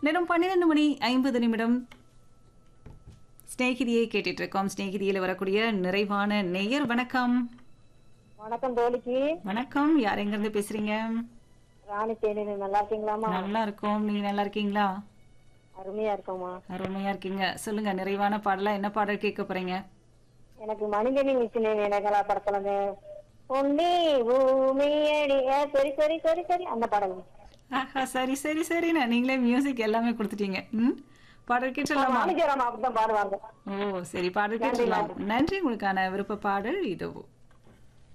நேரம் பன்னிரெண்டு மணி ஐம்பது நிமிடம் ஸ்நேகிதியை கேட்டுட்டு இருக்கோம் ஸ்நேகிதியில் வரக்கூடிய நிறைவான நேயர் வணக்கம் வணக்கம் தோழிக்கு வணக்கம் யார் எங்கிருந்து பேசுறீங்க ராணி தேனி நல்லா இருக்கீங்களாமா நல்லா இருக்கோம் நீங்க நல்லா இருக்கீங்களா அருமையா இருக்கோமா அருமையா இருக்கீங்க சொல்லுங்க நிறைவான பாடலா என்ன பாடல் கேட்க போறீங்க எனக்கு மனிதனி மிஷின் எனக்கலா படத்துல பொன்னி பூமியடி ஏ, சரி சரி சரி சரி அந்த பாடல் ஆஹா சரி சரி சரிண்ணா நீங்களே மியூசிக் எல்லாமே கொடுத்துட்டீங்க ம் பாடல் கேட்டுடலாமா மாணிக்கராமா அப்படிதான் பாடுவாங்க ஓ சரி பாடல் கேட்டுடலாம் நன்றி உங்களுக்கான விருப்ப பாடல் இதோ